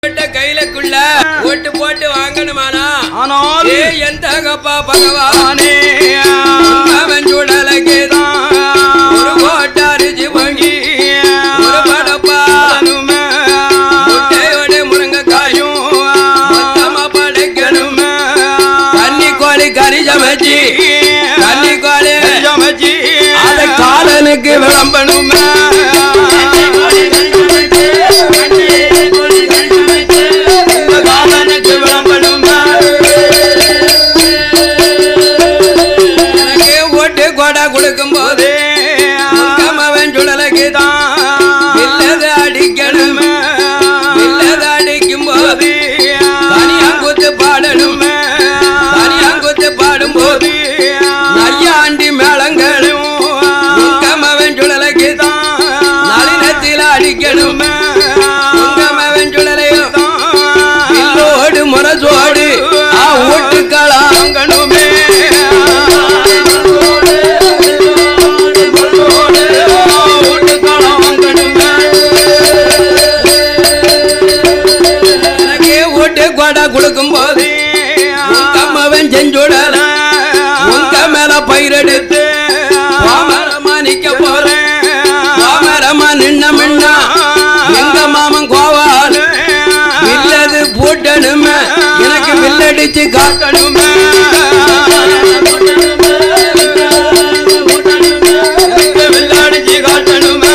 போட்ட கையிலக்குள்ள ஓட்டு போட்டு வாங்கணுமானா ஆனால் ஏ எந்த கப்பா பகவான் ஆனே அவன் சுடலைக்கு ஒரு கோட்டாரிஜி வாங்கி ஒரு படப்பா முட்டையோட முருங்கைக்காயும் மொத்தமா படைக்கணும் கன்னி கோழி கறி சமைச்சி கன்னி கோழி அதை காலனுக்கு விளம்பணும் எனக்கு ஓட்டு கொடை கொடுக்கும் போது அவன் சுடலைக்கு இல்லது அடிக்கணும் இல்லது அடிக்கும் போது தனியாங்குத்து பாடணும் தனியாங்குத்து பாடும் போது நையாண்டி மேளங்களும் உங்கமவன் சுடலைக்கு நளினத்தில் அடிக்கணும் உங்கமவன் சுடலையும் இல்லோடு முரசோடு ஆ ஓட்டுக்களாங்கணுமே எனக்கு ஓட்டு கொடை கொடுக்கும் போது உங்கம்மவன் செஞ்சுடல உங்க மேல பயிரெடுத்து பாமரமா நிக்க போறேன் பாமரமா நின்ன மின்னா எங்க மாமன் கோவால் வில்லது பூட்டணுமே எனக்கு வில்லடிச்சு காட்டணுமே எனக்கு வில்லடிச்சு காட்டணுமே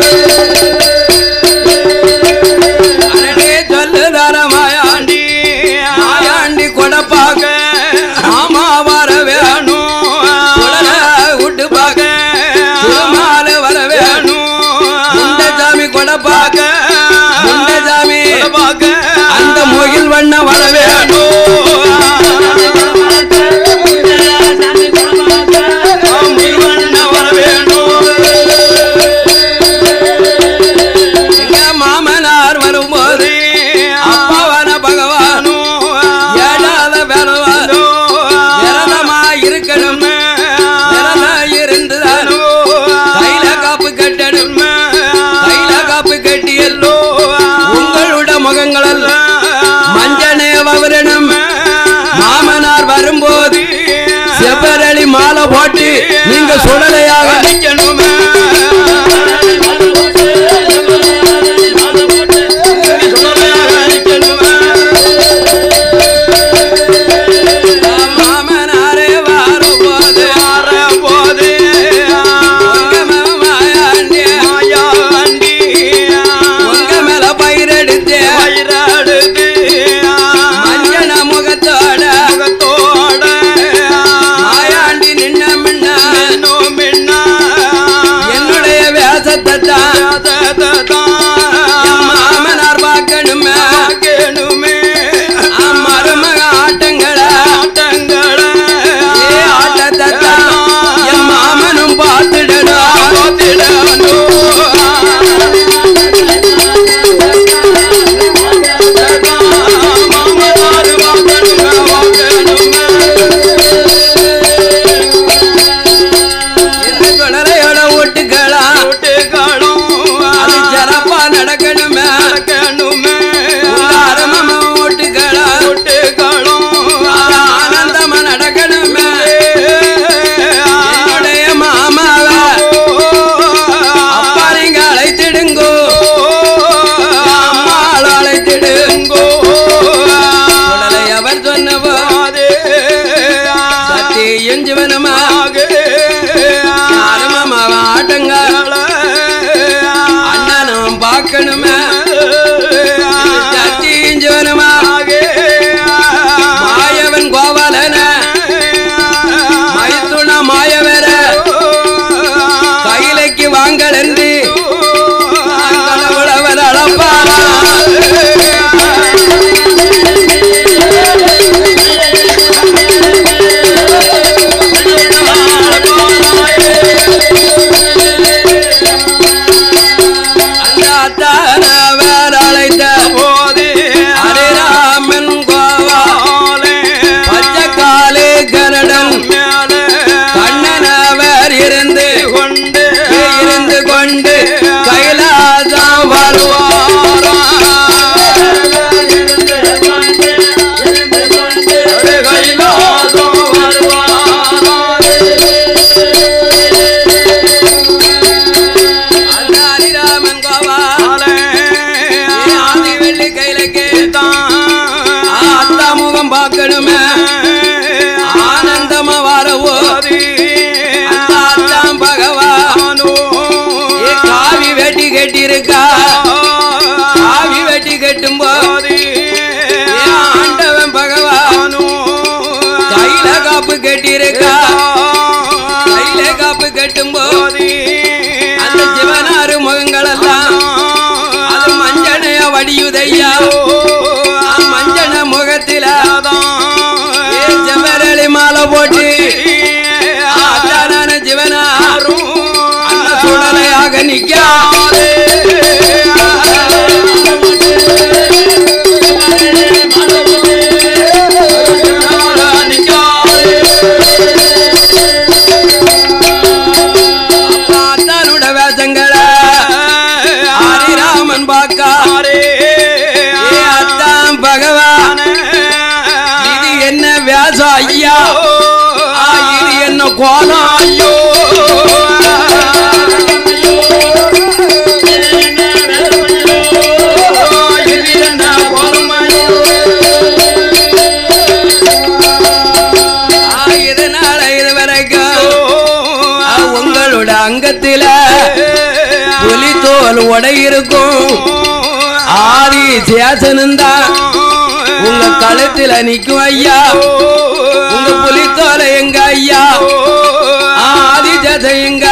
அரடே சொல்லுதார மாயாண்டி மாயாண்டி கொடப்பாக ஆமா வர வேணும் குடல விட்டு பாக்க திருமால வர வேணும் முண்டசாமி கொடப்பாக முண்டசாமி அந்த முகில் வண்ண வர வேணும் முகில் வண்ண வர வேணும் எங்க மாமனார் வரும்போது அப்பாவான பகவானும் ஏழாத பெறவானும் விரதமா இருக்கணும் விரதமா இருந்துதானோ கையில காப்பு கட்டணும் கையில காப்பு கட்டி எல்லோ உங்களோட முகங்களெல்லாம் மஞ்சனே வரணும் மாமனார் வரும்போது செவ்வரளி மாலை போட்டு நீங்க சுடலையாக நிக்கணுமே மாமனாரே வரும்போது வரும்போது உங்க மாயாண்டி உங்க மேல பயிரெடுத்து வெள்ளி கையிலக்கு அத்தா முகம் பார்க்கணுமே ஆனந்தமா வரவோ அந்த அத்தான் பகவான் ஏ காவி வெட்டி கட்டியிருக்கா காவி வெட்டி கட்டும் போது ஆண்டவன் பகவான் கையில காப்பு கட்டியிருக்கா கையில காப்பு கட்டும் போது அந்த சிவனாறு முகங்கள் எல்லாம் அது மஞ்சனைய வடியுதையா மஞ்சன முகத்தில ஏ செவ்வரளி மாலை போட்டு ஆச்சாரான சிவனாரும் அந்த சுடலையாக நிக்காதே தன்னோட வேஷங்கள ஹரிராமன் பாக்கா ஏ அத்தான் பகவான் இது என்ன வேஷம் ஐயா ஆ, இது என்ன கோலம் ஐயோ இது என்ன கோலம் ஐயோ ஆ, இதனால இது வரைக்கும் ஆ, உங்களோட அங்கத்தில புலித்தோல் உடை இருக்கும் ஆதி சேசனுந்தான் உங்க கழுத்துல நிக்கும் ஐயா உங்க புலித்தோலை எங்க ஐயா ஆதி சேசன் எங்க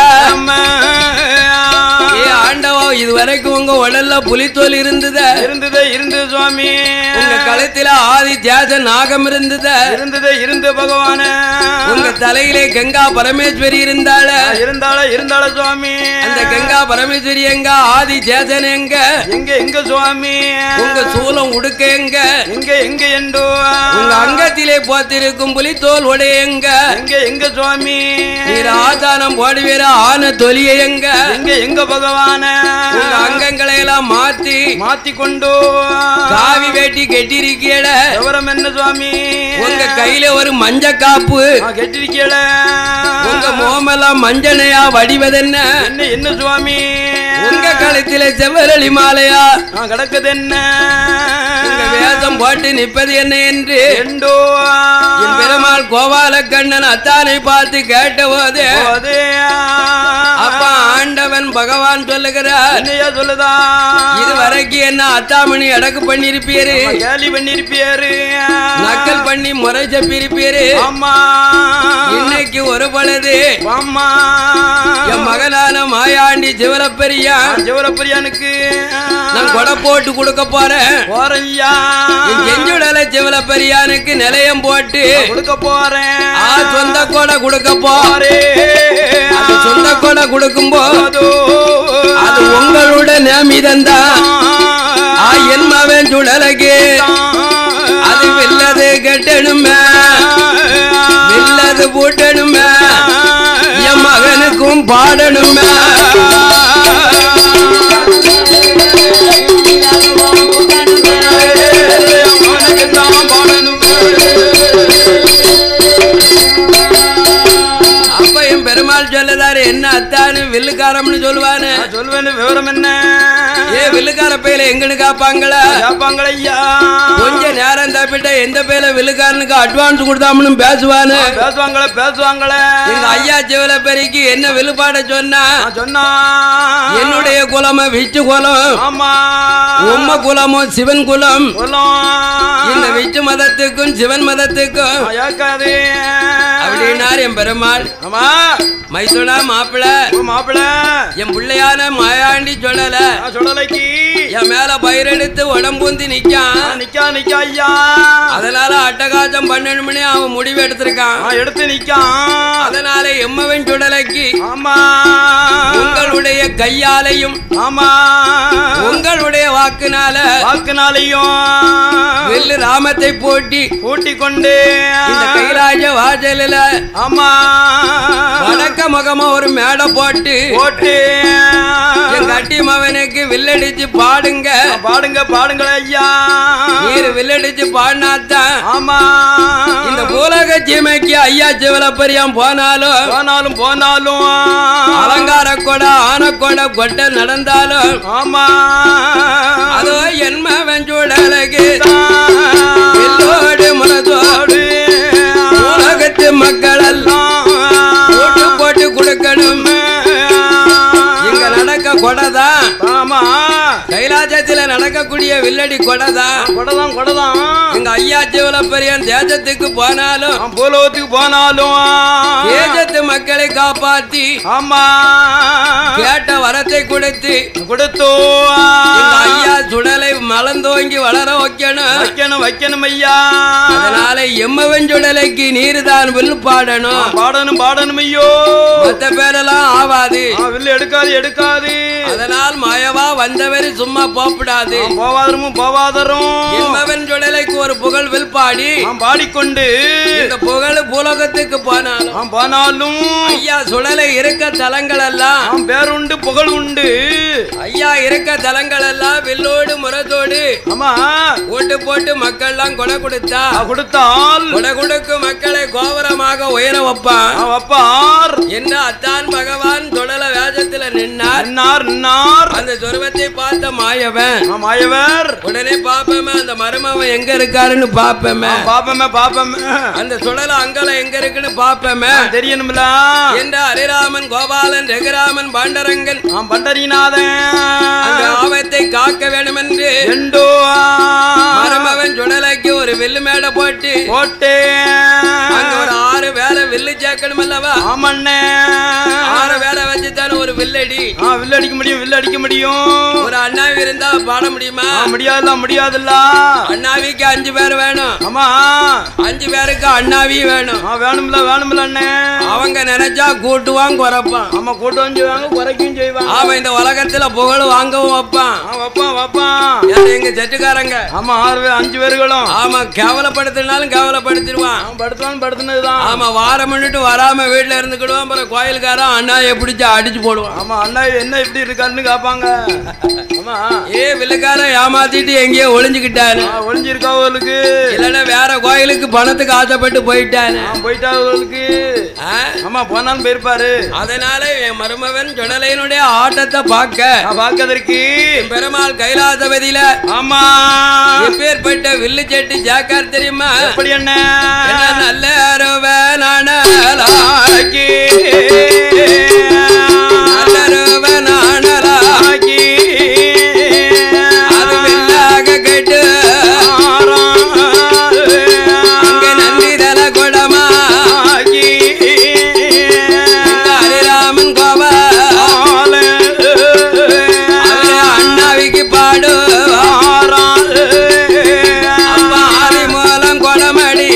ஏ ஆண்டவா இது வரைக்கும் உங்க உடல்ல புலித்தோல் இருந்தத இருந்தது இருந்தது சுவாமி உங்க கழுத்துல ஆதி சேசன் நாகம் இருந்தத இருந்தது இருந்து பகவான உங்க தலையிலே கங்கா பரமேஸ்வரி இருந்தாள இருந்தால இருந்தால சுவாமி அந்த கங்கா பரமேஸ்வரி எங்க ஆதி சேதன் எங்க எங்க எங்க சுவாமி உங்க சூலம் உடுக்க எங்க எங்க எங்க எண்டோ உங்க அங்கத்திலே போத்திருக்கும் புலித்தோல் உடைய எங்க எங்க எங்க சுவாமி நீர் ஆதானம் போடுவீர ஆன தொலிய எங்க எங்க எங்க பகவான உங்க அங்கங்களை எல்லாம் மாத்தி மாத்தி கொண்டு காவி வேட்டி கெட்டிருக்கீட விவரம் என்ன சுவாமி உங்க கையில ஒரு மஞ்ச காப்பு கெட்டிருக்கல உங்க முகமெல்லாம் மஞ்சனையா வடிவதென்ன என்ன என்ன சுவாமி உங்க கழுத்தில செவ்வரளி மாலையா நான் கிடக்குது என்ன உங்க வேதம் போட்டு நிற்பது என்ன என்று எண்டோ என் பெருமாள் கோபால கண்ணன் அத்தானை பார்த்து கேட்டபோது போதே. அப்பா ஆண்டவன் பகவான் சொல்லுகிறார் என்னையா சொல்லுதா இதுவரைக்கும் என்ன அத்தாமணி அடக்கு பண்ணிருப்பீரு கேலி பண்ணிருப்பியாரு நக்கல் பண்ணி முறை செப்பிருப்பீரு ஆமா இன்னைக்கு ஒரு பொழுது ஆமா என் மகனான மாயாண்டி சிவரப்பெரியா சிவரப்பிரியானுக்கு நான் கொடை போட்டு கொடுக்க போறேன் போறையா என் செஞ்சுடல சிவலப்பெரியானுக்கு நிலையம் போட்டு கொடுக்க போறேன் ஆ சொந்த கொடை கொடுக்க போ போறே அது சொந்த கொடை கொடுக்கும் போது அதோ. அது உங்களோட நேமிதந்தான் ஆ என் மவன் சுடலக்கு அது வெல்லது கெட்டணுமே வெல்லது பூட்டணுமே என் மகனுக்கும் பாடணுமே அவனுக்குத்தான் பாடணும். அப்ப என் பெருமாள் சொல்லதாரு என்ன அத்தானு வில்லுக்காரம்னு சொல்லுவானு நான் சொல்வேன்னு விவரம் என்ன ஏ வில்லுக்கார பையில எங்கன்னு காப்பாங்களா கேப்பாங்களையா கொஞ்ச நேரம் தப்பிட்ட எந்த பேல வில்லுக்காரனுக்கு அட்வான்ஸ் கொடுத்தாமனு பேசுவானு பேசுவாங்களே பேசுவாங்களே எங்க ஐயா சிவல பெரிக்கு என்ன விழுப்பாட சொன்னா நான் சொன்னா என்னுடைய குலம விச்சு குலம் ஆமா உம்ம குலமும் சிவன் குலம் சொல்லும் இந்த விச்சு மதத்துக்கும் சிவன் மதத்துக்கும் ஏக்காது அப்படின்னார் என் பெருமாள் ஆமா மைசூனா மாப்பிள உன் மாப்பிள என் பிள்ளையான மாயாண்டி சொல்லல நான் சொல்லலைக்கு என் மேல பயிரெடுத்து உடம்புந்தி நிக்கான் நிக்கா நிக்கா ஐயா அதனால அட்டகாசம் பண்ணணும்னு அவன் முடிவு எடுத்திருக்கான் நான் எடுத்து நிக்கா அதனால எம்மவன் சுடலைக்கு ஆமா உங்களுடைய கையாலையும் ஆமா உங்களுடைய வாக்குனால வாக்குனாலையும் வெள்ளு ராமத்தை போட்டி கூட்டி கொண்டு இந்த கைலாய வாசலில ஆமா வடக்க முகமா ஒரு மேடை போட்டு போட்டு என் கட்டி மகனுக்கு வில்லடிச்சு பாடுங்க பாடுங்க பாடுங்களே ஐயா நீர் வில்லடிச்சு பாடினாத்தான் ஆமா இந்த பூலக சீமைக்கு ஐயா சிவலப்பரியம் போனாலும் போனாலும் போனாலும் அலங்கார கொடை ஆனக்கொடை கொட்டை நடந்தாலும் ஆமா அதோ என்ம வெஞ்சுடலகு எல்லோடு முரதோடு உலகத்து மக்கள் எல்லாம் போட்டு போட்டு கொடுக்கணும் இங்க நடக்க கொடைதான் ஆமா கைலாசத்துல நடக்கக்கூடிய வில்லடி கொடைதான் கொடதான் கொடதான் எங்க ஐயா சிவலப்பரியன் தேசத்துக்கு போனாலும் பூலோகத்துக்கு போனாலும் தேசத்து மக்களை காப்பாத்தி ஆமா கேட்ட வரத்தை கொடுத்து கொடுத்தோ எங்க ஐயா சுடலை மலர்ந்தோங்கி வளர வைக்கணும் வைக்கணும் வைக்கணும் ஐயா அதனால எம்மவன் சுடலைக்கு நீர் தான் வில் பாடணும் பாடணும் பாடணும் ஐயோ மத்த பேரெல்லாம் ஆவாது ஆ, வில்லு எடுக்காது எடுக்காது அதனால் மாயவா வந்தவர் சும்மா போப்பிடாது ஆ, போவாதரும் போவாதரும் எம்மவன் சுடலைக்கு ஒரு புகழ் வில் பாடி ஆம் பாடிக்கொண்டு இந்த புகழ் பூலோகத்துக்கு போனாலும் ஆம் போனாலும் ஐயா சுடலை இருக்க தலங்கள் எல்லாம் ஆம் பேருண்டு புகழ் உண்டு ஐயா இருக்க தலங்கள் எல்லாம் வில்லோடு முரத்தோடு ஆமா ஓட்டு போட்டு மக்கள்லாம் கொடை கொடுத்தா ஆ, கொடுத்தால் கொடை கொடுக்கும் மக்களை கோபுரமாக உயர வைப்பான் ஆ, வப்பார் என்ன அத்தான் பகவான் தொடல வேஷத்துல நின்னார் நின்னார் நின்னார் அந்த சொருவத்தை பார்த்த மாயவன் ஆ, மாயவர் உடனே பாப்பமே அந்த மருமவன் எங்க இருக்காருன்னு பாப்பமே பாப்பமே பாப்பமே அந்த சுடல அங்கல எங்க இருக்குன்னு பாப்பமே தெரியணும்ல என்ற ஹரிராமன் கோபாலன் ரகுராமன் பாண்டரங்கன் ஆம் பண்டரிநாதன் அந்த ஆபத்தை காக்க வேண்டும் என்று எண்டோ மருமவன் சுடலைக்கு ஒரு வில்லு மேடை போட்டு போட்டே அங்க ஒரு ஆறு வேலை வில்லு சேர்க்கணும் அல்லவா ஆமண்ணே ஆறு வேலை வச்சுத்தானே ஒரு வில்லடி ஆ வில்லு அடிக்க முடியும் வில்லு அடிக்க முடியும் ஒரு அண்ணாவி இருந்தா பாட முடியுமா ஆ, முடியாதுல்ல முடியாதுல்ல அண்ணாவிக்கு அஞ்சு பேர் வேணும் ஆமா அஞ்சு பேருக்கு அண்ணாவி வேணும் ஆ வேணும்ல வேணும்ல அண்ணே அவங்க நினைச்சா கூட்டுவான் குறைப்பான் ஆமா கூட்டு வந்து செய்வாங்க குறைக்கும் செய்வாங்க அவன் இந்த உலகத்துல புகழ் வாங்கவும் வைப்பான் ஆ வைப்பான் வைப்பான் யாரு எங்க செட்டுக்காரங்க ஆமா ஆறு பேர் அஞ்சு பேர்களும் ஆமா கேவலப்படுத்தினாலும் கேவலப்படுத்திடுவான் அவன் படுத்தான் படுத்துனதுதான் ஆமா வாரம் பண்ணிட்டு வராம வீட்டுல இருந்துக்கிடுவான் அப்புறம் கோயிலுக்காரன் அண்ணாயை பிடிச்சு அடிச்சு போடுவான் ஆமா அண்ணா என்ன இப்படி இருக்காருன்னு கேட்பாங்க ஆமா ஏ வில்லுக்காரன் ஏமாத்திட்டு எங்கேயோ ஒளிஞ்சுக்கிட்டாரு ஆ, ஒளிஞ்சிருக்கா அவளுக்கு இல்லைன்னா வேற கோயிலுக்கு பணத்துக்கு ஆசைப்பட்டு போயிட்டாரு போயிட்டா அவளுக்கு ஆ? ஆமா போனாலும் போயிருப்பாரு அதனால என் மருமவன் ஜுடலையினுடைய ஆட்டத்தை பார்க்க நான் பார்க்கறதுக்கு பெருமாள் கைலாசபதியில ஆமா எப்பேற்பட்ட வில்லு செட்டு ஜாக்கார் தெரியுமா எப்படி என்ன என்ன நல்ல அருவனானலா ஆக்கி, நல்ல அருவனானலா ஆக்கி, அது வில்லாக கேட்டு அங்க நன்றி தல கொடமா ஆக்கி, இந்த ஹரிராமன் கோபா ஆளு, அவரு அண்ணாவிக்கு பாடு அப்பா ஆதி மூலம் கொடமடி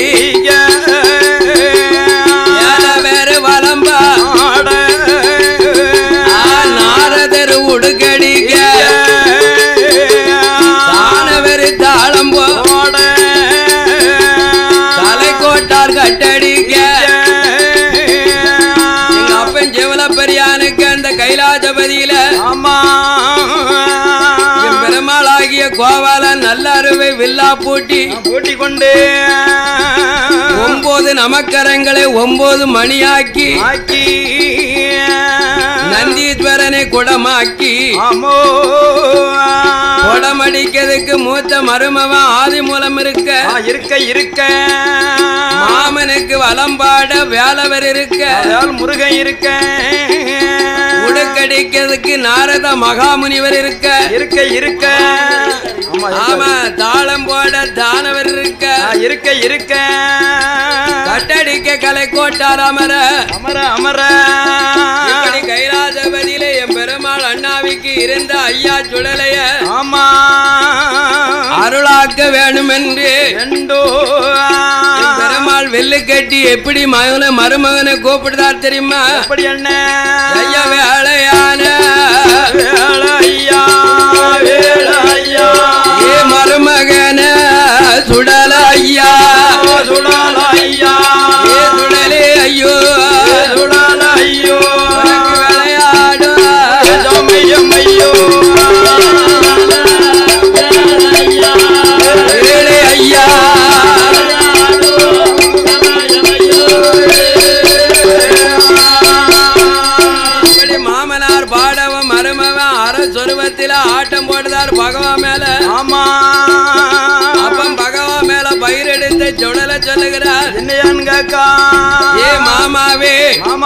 ஏல வேறு வளம்பா நாரதர் உடுக்கடிக்க தானவரு தாளம் போ தலை கோட்டார் கட்டடிக்க எங்க அப்பன் ஜெவல பெரியானுக்கு அந்த கைலாசபதியில ஆமா என் பெருமாளாகிய கோவாலன் நல்ல அருவை வில்லா பூட்டி பூட்டி கொண்டு ஒன்பது நமக்கரங்களை ஒன்பது மணியாக்கி ஆக்கி நந்தீஸ்வரனை குடமாக்கி ஆமோ குடமடிக்கிறதுக்கு மூத்த மருமவன் ஆதி மூலம் இருக்க ஆ, இருக்க இருக்க மாமனுக்கு வலம்பாட வேலவர் இருக்க அதால் முருகன் இருக்க உடுக்கடிக்கிறதுக்கு நாரத மகாமுனிவர் இருக்க இருக்க இருக்க ஆமா இருக்க. ஆமா தாளம் போட தானவர் இருக்க ஆ, இருக்க இருக்க கட்டடிக்க கலை கோட்டார் அமர அமர அமர இப்படி கைலாசபதியில என் பெருமாள் அண்ணாவிக்கு இருந்த ஐயா சுடலைய ஆமா அருளாக்க வேண்டும் என்று ரெண்டோ என் பெருமாள் வெள்ளு கட்டி எப்படி மகனை மருமகனை கூப்பிடுதார் தெரியுமா எப்படி என்ன ஐயா வேலையான வேலையா வேலையா ஏ மருமகன சுடல ஐயா சுடலையா ஏ சுடலே ஐயோ சுடலையோ உனக்கு விளையாடும் சமயமையோ ஏழை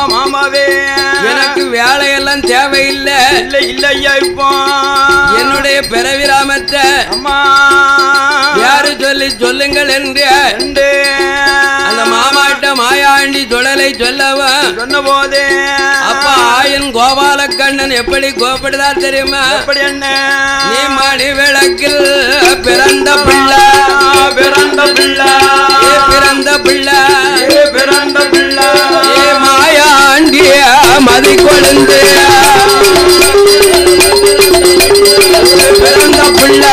மாமாவே எனக்கு வேலையெல்லாம் தேவையில்லை இல்ல இல்ல ஐயா இப்போ என்னுடைய பிறவிராமத்தை அம்மா யாரு சொல்லி சொல்லுங்கள் என்று ரெண்டு அந்த மாமாட்ட மாயாண்டி சுழலை சொல்லவா சொன்ன போதே அப்ப ஆயன் கோபாலக்கண்ணன் எப்படி கோபப்படுதார் தெரியுமா எப்படி என்ன நீ மணி விளக்கில் பிறந்த பிள்ளை பிறந்த பிள்ளை ஏ பிறந்த பிள்ளை ஏ பிறந்த பிள்ளை ஏ மாயாண்டிய மதி கொழுந்து பிறந்த பிள்ளை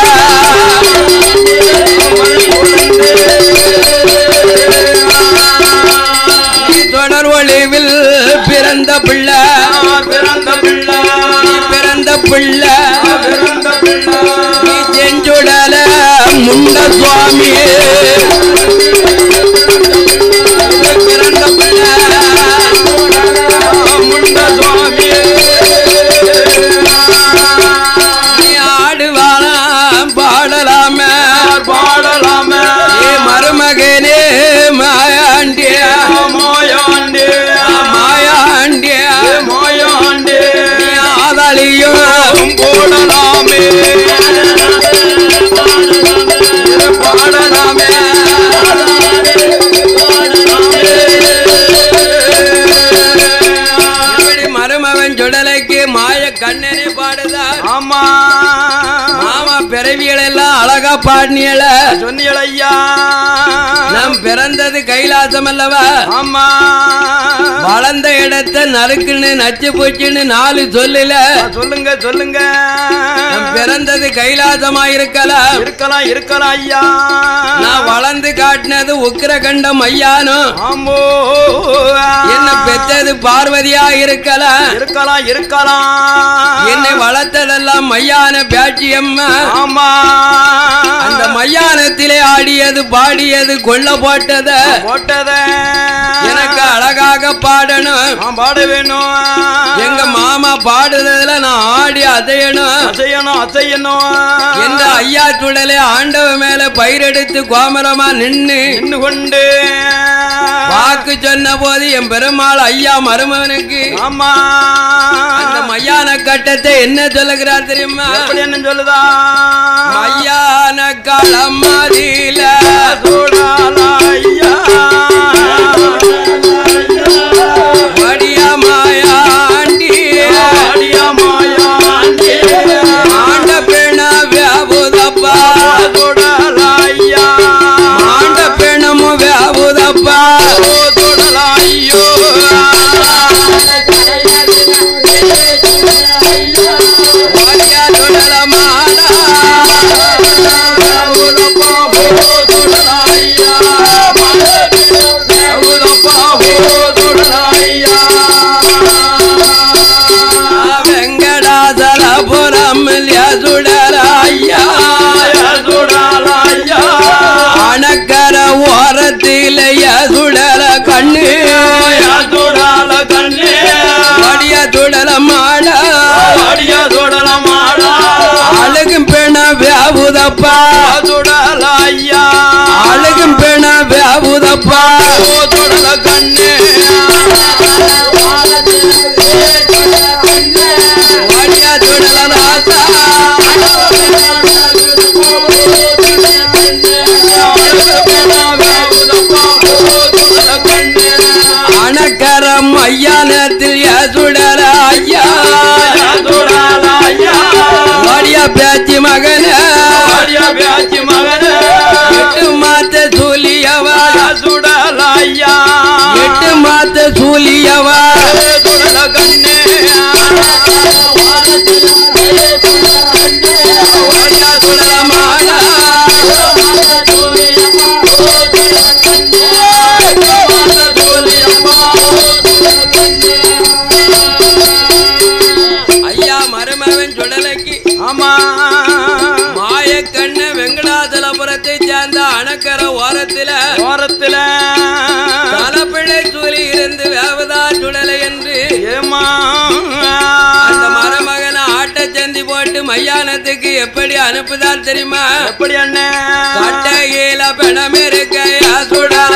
நீ தொடர் ஒளிவில் பிறந்த பிள்ளை பிறந்த பிள்ளை நீ பிறந்த பிள்ளை பிறந்த பிள்ளை நீ செஞ்சுடல முண்ட சுவாமி பிறந்த பிள்ளை முண்ட சுவாமி நீ ஆடுவாளாம் பாடலாமே பாடலாமே ஏ மருமகனே மாயாண்டியா மாயாண்டே மாயாண்டியா மாயாண்டே நீ ஆதாளியும் போடலாமே பாடலாமே இப்படி மருமகன் சுடலைக்கு மாய கண்ணனை பாடுதார் ஆமா மாமா பிறவிகள் எல்லாம் அழகா பாடினியல சொன்னீங்கள ஐயா நம் பிறந்தது கைலாசம் அல்லவா ஆமா வளர்ந்த இடத்தை நறுக்குன்னு நச்சு பூச்சின்னு நாலு சொல்லல சொல்லுங்க சொல்லுங்க நம் பிறந்தது கைலாசமா இருக்கலாம் இருக்கலாம் இருக்கலாம் ஐயா நான் வளர்ந்து காட்டினது உக்கிரகண்டம் ஐயானும் ஆமோ என்ன பெற்றது பார்வதியா இருக்கலாம் இருக்கலாம் இருக்கலாம் என்னை வளர்த்ததெல்லாம் மையான பேச்சியம்மா ஆமா அந்த மையானத்திலே ஆடியது பாடியது கொல்ல போட்டத போட்டத எனக்கு அழகாக பாடணும் நான் பாட வேணும் எங்க மாமா பாடுறதுல நான் ஆடி அதையணும் அசையணும் அசையணும் என்ற ஐயா சுடலே ஆண்டவ மேல பயிரெடுத்து கோமரமா நின்னு நின்னு கொண்டு வாக்கு சொன்ன போது என் பெருமாள் ஐயா மருமகனுக்கு ஆமா அந்த மையான கட்டத்தை என்ன சொல்லுகிறார் தெரியுமா எப்படி என்ன சொல்லுதா மையான களமதியில சூடாலா ஐயா வடியா மாயாண்டி ஆடியா மாயாண்டி ஆண்ட பெண வியாபுதப்பா சூடாலா ஐயா ஆண்ட பெணமும் வியாபுதப்பா சூடாலா ஐயோ வடியா சுடல மாடா வெங்கடாசலபுரம் சுடல ஐயா அணக்கர ஓரத்தில சுடல கண்ணு வடியா சுடல மாடா அழகும் பெண வியாபுதப்பா அழகும் பெண வியாபுதப்பா வடியா சுடல ராசா அணக்கரம் ஐயானத்தில் சுடல ஐயா வடியா பேச்சு மகன எட்டு மாத்த சூலியவா எட்டு மாத்த சூலியவா வடியா சுடல மாடா ஐயா மருமவன் சுடலைக்கு ஆமா மாயக்கண்ண வெங்கடாசலபுரத்தை சேர்ந்த அணக்கர ஓரத்தில ஓரத்துல தலப்பிள்ளை சூழி இருந்து வேவதா சுடலை என்று ஏமா அந்த மருமகனை ஆட்டச்சந்தி போட்டு மையானத்துக்கு எப்படி அனுப்புதார் தெரியுமா எப்படி அண்ணன் கட்டகையில பணம் இருக்க சுடல